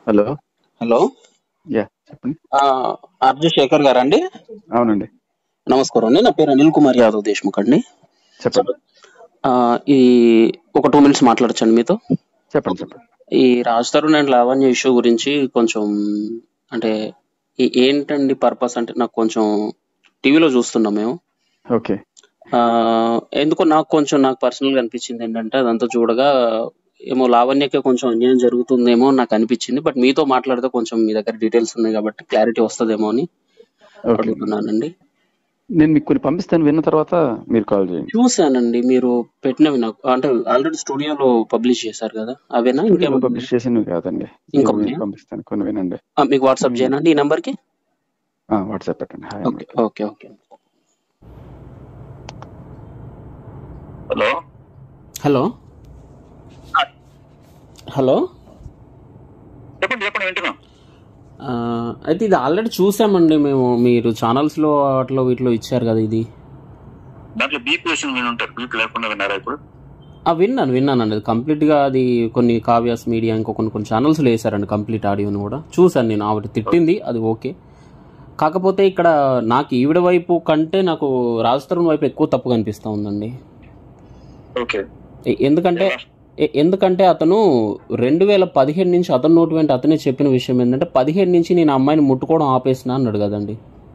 Hello hello yeah చెప్పండి RJ Shekar గారా అండి అవునండి నమస్కారం అండి నా పేరు అనిల్ కుమార్ యాదవ్ దేశ్ముఖ్ అండి చెప్పండి ఆ, ఈ ఒక టూ మినిట్స్ మాట్లాడచ్చండి మీతో చెప్పండి చెప్పండి ఈ రాజ్ తరుణ్ అండ్ లావణ్య ఇష్యూ గురించి కొంచెం అంటే ఈ- ఏంటండి పర్పస్ అంటే నాకు కొంచెం టీవీలో చూస్తున్నాం మేము ఓకే ఆ, ఎందుకో నాకు కొంచెం నాకు పర్సనల్ గా అనిపించింది ఏంటంటే అదంతా చూడగా ఏమో లావణ్యకే కొంచెం అన్యాయం జరుగుతుందేమో అని నాకు అనిపించింది బట్ మీతో మాట్లాడితే కొంచెం మీ దగ్గర డీటెయిల్స్ ఉన్నాయి కాబట్టి క్లారిటీ వస్తుందేమో అని ఓకే అడుగుతున్నానండి నేను మీకు కొన్ని పంపిస్తాను విన్న తర్వాత మీరు కాల్ చేయండి చూసానండి మీరు పెట్టినవి నాకు అంటే ఆల్రెడీ స్టూడియోలో పబ్లిష్ చేశారు కదా అవేనా స్టూడియోలో ఇంకేమైనా పబ్లిష్ చేసినవి కాదండి ఇంకా ఇవి ఉన్నాయా? పంపిస్తాను కొన్ని వినండి ఆ, మీకు వాట్సాప్ చేయనండి ఈ నంబర్ కి వాట్సాప్ పెట్టండి hi okay okay okay hello hello hello చెప్పండి చెప్పండి వింటున్నాం ఆ, అయితే ఇది ఆల్రెడీ చూసామండి మేము మీరు ఛానల్స్ లో అట్లా వీటిలో ఇచ్చారు కదా ఇది దాంట్లో బీపీ వేసిన విని ఉంటారు బీపీ లేకుండా విన్నారా ఇప్పుడు ఆ విన్నాను విన్నానండి అది కంప్లీట్ గా అది కొన్ని కావ్యాస్ మీడియా ఇంకో కొన్ని కొన్ని ఛానల్స్ లో వేసారండి కంప్లీట్ ఆడియోని కూడా చూసాను నేను ఆవిడ తిట్టింది అది ఓకే కాకపోతే ఇక్కడ నాకు ఈవిడ వైపు కంటే నాకు రాజ్ తరుణ్ వైపు ఎక్కువ తప్పు కనిపిస్తా ఉందండి ఓకే ఎ- ఎందుకంటే ఎ- ఎందుకంటే అతను రెండు వేల పదిహేడు నుంచి అతను నోటి వెంట అతనే చెప్పిన విషయం ఏంటంటే పదిహేడు నుంచి నేను ఆ అమ్మాయిని ముట్టుకోవడం ఆపేసిన అన్నాడు కదండి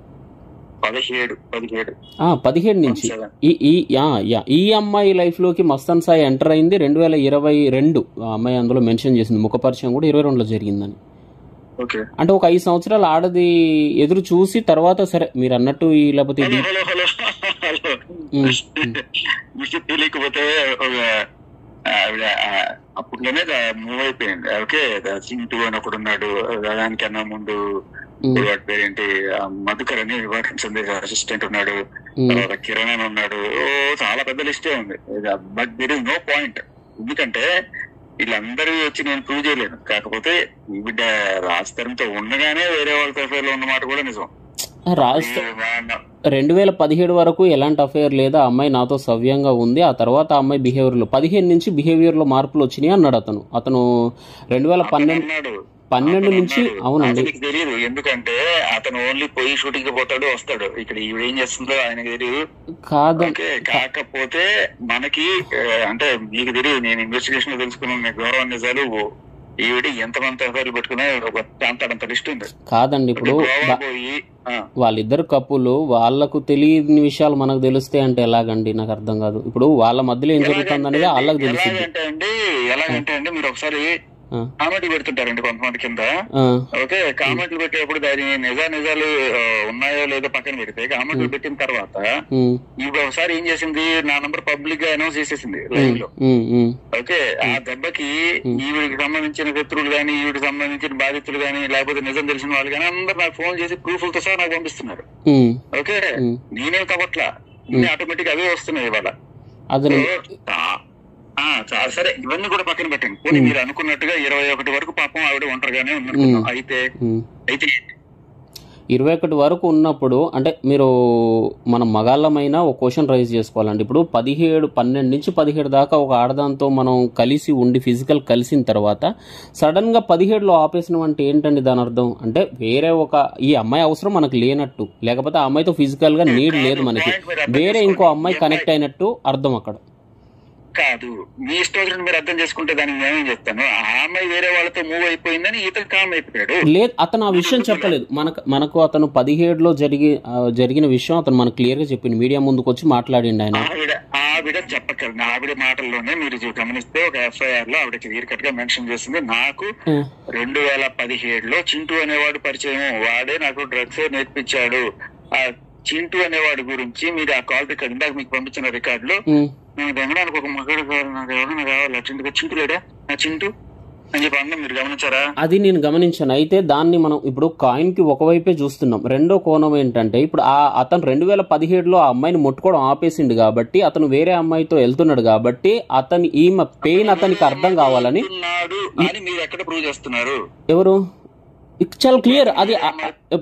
పదిహేడు పదిహేడు ఆ పదిహేడు నుంచి సెవెన్ ఈ ఈ యా, యా, ఈ అమ్మాయి లైఫ్ లోకి మస్తాన్ సాయి ఎంటర్ అయింది రెండు వేల ఇరవై రెండు ఆ అమ్మాయి అందులో మెన్షన్ చేసింది ముఖపరిచయం కూడా ఇరవై రెండులో జరిగిందని ఓకే అంటే ఒక ఐదు సంవత్సరాలు ఆడది ఎదురు చూసి తర్వాత సరే మీరు అన్నట్టు ఈ లేకపోతే హలో ఇది హలో హలో హలో ఉమ్, మీకు తెలియకపోతే ఒక ఆవిడ ఆ, అప్పట్లోనే మూవ్ అయిపోయింది ఓకే సింటూ అని ఒకడు ఉన్నాడు దానికన్నా ముందు ఉమ్, వాడి పేరేంటి ఆ, మధుకర్ అని వివాహం సందేశ అసిస్టెంట్ ఉన్నాడు ఉమ్, తర్వాత కిరణ్ అని ఉన్నాడు ఓ చాలా పెద్ద లిస్టే ఉంది but there is no point ఎందుకంటే వీళ్ళందరూ వచ్చి నేను ప్రూవ్ చేయలేను కాకపోతే ఈ బిడ్డ రాజతరంతో ఉండగానే వేరే వాళ్ళతో affair లో ఉన్న మాట కూడా నిజం రాజ్ ఈ వా- రెండు వేల పదిహేడు వరకు ఎలాంటి అఫైర్ లేదా ఆ అమ్మాయి నాతో సవ్యంగా ఉంది ఆ తర్వాత ఆ అమ్మాయి బిహేవియర్లో పదిహేను నుంచి బిహేవియర్లో మార్పులు వచ్చినాయి అన్నాడు అతను అతను రెండు వేల అతను పన్నెండు అన్నాడు పన్నెండు అతను నుంచి అన్నాడు. అవునండి అతనికి తెలియదు ఎందుకంటే అతను ఓన్లీ పోయి షూటింగ్ కి పోతాడు వస్తాడు ఇక్కడ ఈవిడ ఏం చేస్తుందో ఆయనకి తెలియదు కాదు ఓకే కాకపోతే మనకి ఆ, అంటే మీకు తెలియదు నేను ఇన్వెస్టిగేషన్ లో తెలుసుకున్న గౌరవ నిజాలు ఈవిడ ఎంతమంది అఫైర్లు పెట్టుకున్నా ఒక అంతడంత లిస్ట్ ఉంది కాదండి ఇప్పుడు గోవా బా- పోయి ఆ, వాళ్ళిద్దరు కప్పులు వాళ్ళకు తెలియని విషయాలు మనకు తెలుస్తాయి అంటే ఎలాగండి నాకు అర్థం కాదు ఇప్పుడు వాళ్ళ మధ్యలో ఏం జరుగుతుంది అనేది వాళ్ళకి తెలిసింది ఎలాగంటే అండి ఎలాగంటే అండి మీరు ఒకసారి ఆ, కామెంట్లు పెడుతుంటారండి కొంతమంది కింద ఆ, ఓకే కామెంట్లు పెట్టేప్పుడు దాని నిజా నిజాలు ఆ, ఉన్నాయో లేదో పక్కన పెడితే కామెంట్లు పెట్టిన తర్వాత ఉమ్, ఇప్పుడు ఒకసారి ఏం చేసింది నా నంబర్ పబ్లిక్ గా అనౌన్స్ చేసేసింది లైవ్ లో ఉమ్, ఉమ్, ఓకే ఆ దెబ్బకి ఈవిడికి సంబంధించిన శత్రువులు గానీ ఈవిడికి సంబంధించిన బాధితులు గానీ లేకపోతే నిజం తెలిసిన వాళ్ళు గానీ అందరు నాకు ఫోన్ చేసి ప్రూఫ్లతో సహా నాకు పంపిస్తున్నారు ఉమ్, ఓకే ఉమ్. నేనేం కావట్లా ఇన్ని ఆటోమేటిక్ అవే వస్తున్నాయి ఇవాళ అతను సో, ఆ- ఆ, చాలా సరే ఇవన్నీ కూడా పక్కన పెట్టండి పోనీ మీరు అనుకున్నట్టుగా ఇరవై ఒకటి వరకు పాపం ఆవిడ ఒంటరిగానే ఉన్నట్టున్నాం అయితే ఉమ్. అయితే ఇరవై ఒకటి వరకు ఉన్నప్పుడు అంటే మీరు మనం మగాళ్ళమైనా ఒక క్వశ్చన్ రైజ్ చేసుకోవాలండి ఇప్పుడు పదిహేడు పన్నెండు నుంచి పదిహేడు దాకా ఒక ఆడదాంతో మనం కలిసి ఉండి ఫిజికల్ కలిసిన తర్వాత సడన్ గా పదిహేడులో ఆపేసిన అంటే ఏంటండి దాని అర్థం అంటే వేరే ఒక ఈ అమ్మాయి అవసరం మనకు లేనట్టు లేకపోతే ఆ అమ్మాయితో ఫిజికల్ గా నీడ్ లేదు మనకి పాయింట్ మీరు అర్థం వేరే ఇంకో చేసుకోండి. అమ్మాయి కనెక్ట్ అయినట్టు అర్థం అక్కడ కాదు మీ ఇష్టం వచ్చినట్టు మీరు అర్థం చేసుకుంటే దానికి నేనేం చెప్తాను ఆ అమ్మాయి వేరే వాళ్ళతో మూవ్ అయిపోయిందని ఇతను కామ్ అయిపోయాడు లేదు అతను ఆ విషయం చెప్పలేదు మనకు మనకు అతను పదిహేడులో జరిగి ఆ, జరిగిన విషయం అతను మనకు క్లియర్ గా చెప్పింది మీడియా ముందుకు వచ్చి మాట్లాడిండు ఆయన ఆవిడ ఆవిడ చెప్పగలను ఆవిడ మాటల్లోనే మీరు చూ- గమనిస్తే ఒక ఎఫ్ఐఆర్ లో ఆవిడ క్లియర్ కట్ గా మెన్షన్ చేసింది నాకు ఆ, రెండు వేల పదిహేడులో చింటూ అనేవాడు పరిచయం వాడే నాకు డ్రగ్స్ నేర్పించాడు ఆ చింటూ అనేవాడి గురించి మీరు ఆ కాల్ రికార్డ్ ఇందాక మీకు పంపించిన రికార్డులో ఉమ్. నేను దెంగడానికి ఒక మగాడు కావాలి నాకు ఎవరైనా కావాలి చింటుగా చింటూ లేడా నా చింటూ అని చెప్పి అందరం మీరు గమనించారా అది నేను గమనించాను అయితే దాన్ని మనం ఇప్పుడు కాయిన్ కి ఒకవైపే చూస్తున్నాం రెండో కోణం ఏంటంటే ఇప్పుడు ఆ అతను రెండు వేల పదిహేడులో ఆ అమ్మాయిని ముట్టుకోవడం ఆపేసిండు కాబట్టి అతను వేరే అమ్మాయితో వెళ్తున్నాడు కాబట్టి అతని ఈమె పెయిన్ అతనికి అర్థం కావాలని ఉన్నాడు అని మీరు ఎక్కడ ప్రూవ్ చేస్తున్నారు ఎవరు ఇక్ చాలా క్లియర్ అది ఆ- ఆ-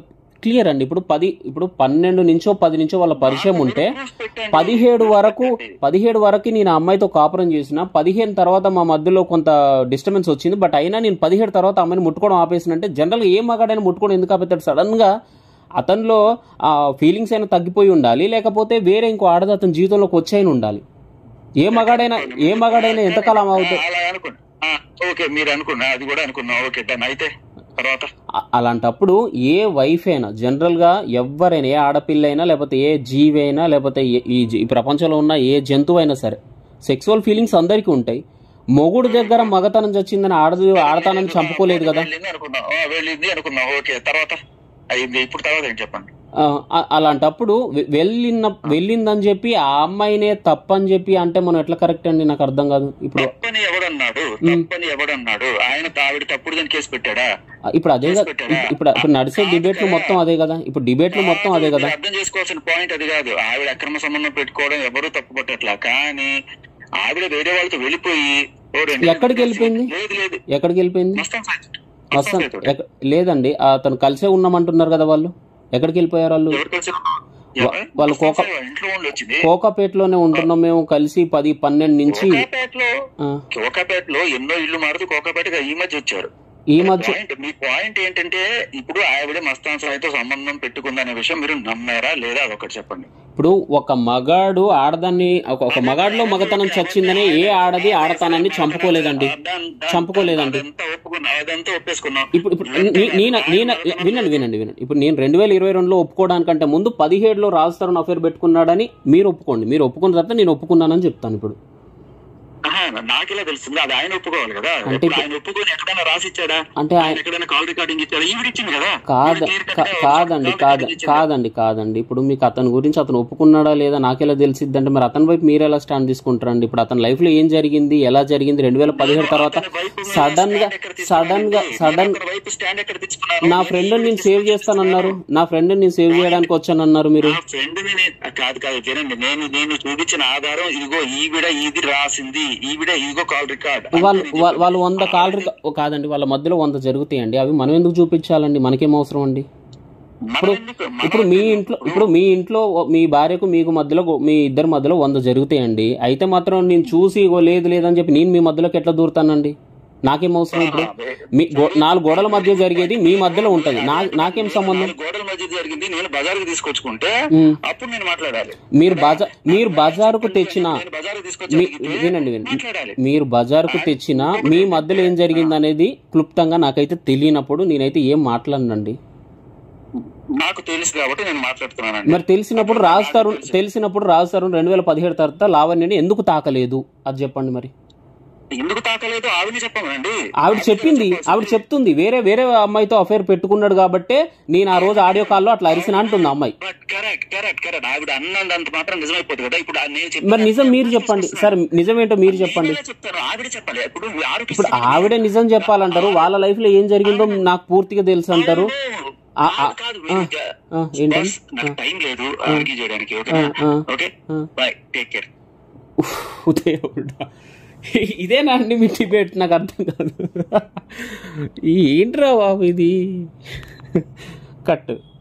క్లియర్ అండి ఇప్పుడు పది ఇప్పుడు పన్నెండు నుంచో పది నుంచో వాళ్ళ పరిచయం ఉంటే Proof పెట్టండి. పదిహేడు వరకు పదిహేడు వరకు నేను ఆ అమ్మాయితో కాపురం చేసిన పదిహేను తర్వాత మా మధ్యలో కొంత డిస్టర్బెన్స్ వచ్చింది బట్ అయినా నేను పదిహేడు తర్వాత ఆ అమ్మాయిని ముట్టుకోవడం ఆపేసిన అంటే జనరల్గా ఏ మగాడైనా ముట్టుకోవడం ఎందుకు ఆపేస్తాడు సడన్ గా అతనిలో ఆ ఫీలింగ్స్ అయినా తగ్గిపోయి ఉండాలి లేకపోతే వేరే ఇంకో ఆడది అతని జీవితంలోకి వచ్చాయిన ఉండాలి ఏ మగాడైనా ఏ మగాడైనా ఎంతకాలం అవుతుంది అలా అనుకున్నా ఆ, ఓకే మీరు అనుకున్నా అది కూడా అనుకున్నా ఓకే డన్ అయితే తర్వాత అ- అలాంటప్పుడు ఏ వైఫ్ అయినా జనరల్గా ఎవరైనా ఏ ఆడపిల్ల అయినా లేకపోతే ఏ జీవి అయినా లేకపోతే ఏ- ఈ జీ- ఈ ప్రపంచంలో ఉన్న ఏ జంతువు అయినా సరే సెక్సువల్ ఫీలింగ్స్ అందరికీ ఉంటాయి మొగుడు దగ్గర మగతనం చచ్చిందని ఆడదు ఆడతానని చంపుకోలేదు కదా వెళ్ళింది అనుకున్నాం ఆ, వెళ్ళింది అనుకున్నాం ఓకే తర్వాత అయింది ఇప్పుడు తర్వాత ఏం చెప్పండి ఆ, అ- అలాంటప్పుడు వె- వెళ్ళిన వెళ్ళిందని చెప్పి ఆ అమ్మాయినే తప్పని చెప్పి అంటే మనం ఎట్లా కరెక్ట్ అండి నాకు అర్థం కాదు ఇప్పుడు తప్పని ఎవడన్నాడు మ్మ్. తప్పని ఎవడన్నాడు ఆయన ఆవిడ తప్పుడు దాని కేసు పెట్టాడా ఇప్పుడు అదే కదా ఇప్పుడు ఇప్పుడు ఇప్పుడు నడిచే డిబేట్లు మొత్తం అదే కదా ఇప్పుడు డిబేట్లు మొత్తం అదే కదా మీరు అర్థం చేసుకోవాల్సిన పాయింట్ అది కాదు ఆవిడ అక్రమ సంబంధం పెట్టుకోవడం ఎవరు తప్పు పట్టట్లా కానీ ఆవిడ వేరే వాళ్ళతో వెళ్ళిపోయి ఓ రెండు ఎక్కడికి వెళ్ళిపోయింది? లేదు లేదు ఎక్కడికి వెళ్ళిపోయింది మస్తాన్ సాయి మస్తాన్ మస్తాన్ సాయి ఎక్క- లేదండి అతను కలిసే ఉన్నామంటున్నారు కదా వాళ్ళు ఎక్కడికి వెళ్ళిపోయారు వాళ్ళు ఎవరు కలిసి వా- వాళ్ళు కోక ఇంట్లో ఉండి వచ్చింది కోకాపేటలోనే ఉంటున్నాం మేము కలిసి పది పన్నెండు నుంచి కోకాపేటలో ఆ, కోకాపేటలో ఎన్నో ఇల్లు మారుతూ కోకాపేటగా ఈ మధ్య వచ్చారు ఈ మధ్య పాయింట్ మీ పాయింట్ ఏంటంటే ఇప్పుడు ఆవిడ మస్తాన్ సాయితో సంబంధం పెట్టుకుందనే విషయం మీరు నమ్మారా లేదా అదొకటి చెప్పండి ఇప్పుడు ఒక మగాడు ఆడదాన్ని ఒక ఒక మగాడిలో మగతనం చచ్చిందని ఏ ఆడది ఆడతానని చంపుకోలేదండి చంపుకోలేదండి. అదంతా ఒప్పుకున్నా అదంతా ఒప్పేసుకున్నాం ఇప్పుడు ఇప్పుడు నీ- నేను నేను వినండి వినండి వినండి ఇప్పుడు నేను రెండు వేల ఇరవై రెండులో ఒప్పుకోవడానికంటే ముందు పదిహేడులో రాజస్థాన్ అఫేర్ పెట్టుకున్నాడని మీరు ఒప్పుకోండి మీరు ఒప్పుకున్న తర్వాత నేను ఒప్పుకున్నానని చెప్తాను ఇప్పుడు ఆహా, నాకెలా తెలుస్తుంది అది ఆయన ఒప్పుకోవాలి కదా అంటే ఇప్పుడు ఇప్పుడు- ఆయన ఒప్పుకొని ఎక్కడైనా రాసి ఇచ్చాడా అంటే ఆయన ఆయన ఎక్కడైనా కాల్ రికార్డింగ్ ఇచ్చాడా ఈవిడ ఇచ్చింది కదా కాద ఈవిడ clear cut కా- గా కాదండి call కాద recording ఇచ్చింది. కాదండి కాదండి ఇప్పుడు మీకు అతని గురించి అతను ఒప్పుకున్నాడా లేదా నాకెలా తెలిసిద్ది అంటే మరి అతని వైపు మీరు ఎలా స్టాండ్ తీసుకుంటారండి ఇప్పుడు అతని లైఫ్ లో ఏం జరిగింది ఎలా జరిగింది రెండు వేల పదిహేడు తర్వాత అతని వైపు మీద సడన్ గా stand ఎక్కడ సడన్ గా తీసుకున్నారండి? సడన్ అతని వైపు స్టాండ్ ఎక్కడ తెచ్చుకున్నారు నా ఫ్రెండ్ నేను సేవ్ చేస్తానన్నారు నా ఫ్రెండ్ నేను సేవ్ చేయడానికి వచ్చానన్నారు మీరు నా ఫ్రెండ్ కాదు కాదు వినండి నేను నేను చూపించిన ఆధారం ఇదిగో ఈవిడ ఇది రాసింది ఈవిడ ఇదిగో కాల్ రికార్డ్ వాళ్ళు వా- వాళ్ళు వంద కాల్ రిక- ఓ కాదండి వాళ్ళ మధ్యలో వంద జరుగుతాయండి అవి మనం ఎందుకు చూపించాలండి మనకేం అవసరం అండి ఇప్పుడు ఇప్పుడు మీ ఇంట్లో ఇప్పుడు మీ ఇంట్లో మీ భార్యకు మీకు మధ్యలో మీ ఇద్దరి మధ్యలో వంద జరుగుతాయండి అయితే మాత్రం నేను చూసి "ఇగో లేదు లేదని చెప్పి నేను మీ మధ్యలోకి ఎట్లా దూరుతానండి నాకేం అవసరం ఇప్పుడు మీ గో- నాలుగు గోడల మధ్య జరిగేది మీ మధ్యలో ఉంటది నా నాకేం సంబంధం గోడల మధ్య జరిగింది నేను బజార్కి తీసుకొచ్చుకుంటే ఉమ్. అప్పుడు నేను మాట్లాడాలి మీరు బజార్ మీరు బజారుకు తెచ్చిన నేను బజార్కి తీసుకొచ్చి మీ- అడిగితే వినండి వినండి మాట్లాడాలి మీరు బజార్కు తెచ్చిన మీ మధ్యలో ఏం జరిగింది అనేది క్లుప్తంగా నాకైతే తెలియనప్పుడు నేనైతే ఏం మాట్లాడనండి నాకు తెలుసు కాబట్టి నేను మాట్లాడుతున్నానండి మరి తెలిసినప్పుడు రాస్తారు తెలిసినప్పుడు రాస్తారు రెండు వేల పదిహేడు తర్వాత లావణ్యని ఎందుకు తాకలేదు అది చెప్పండి మరి ఎందుకు తాకలేదు ఆవిడ చెప్పమనండి ఆవిడ చెప్పింది ఆవిడ చెప్తుంది వేరే వేరే అమ్మాయితో అఫేర్ పెట్టుకున్నాడు కాబట్టే నేను ఆ రోజు ఆడియో కాల్లో అట్లా అరిసిన అంటుంది ఆ అమ్మాయి బట్ కరెక్ట్ కరెక్ట్ కరెక్ట్ ఆవిడ అన్నంత మాత్రం నిజమైపోతుంది కదా ఇప్పుడు ఆ నేను చెప్పిన మరి నిజం మీరు చెప్పండి సార్ నిజమేంటో మీరు చెప్పండి నేనే చెప్తాను ఆవిడ చెప్పాలి ఇప్పుడు ఆవిడకి ఇప్పుడు ఆవిడే నిజం చెప్పాలంటారు వాళ్ళ లైఫ్ లో ఏం జరిగిందో నాకు పూర్తిగా తెలుసు అంటారు ఆ, ఆ, కాదు ఆ, ఆ, ఏంటండి బాస్, నాకు టైం లేదు ఆర్గ్యూ చేయడానికి ఓకే ఆ, ఆ, ఓకే ఆ. బాయ్ టేక్ కేర్ ఉఫ్, దేవుడా ఇదేనా అండి మీ డిబేట్ నాకు అర్థం కాదు ఏంట్రా బాబు ఇది కట్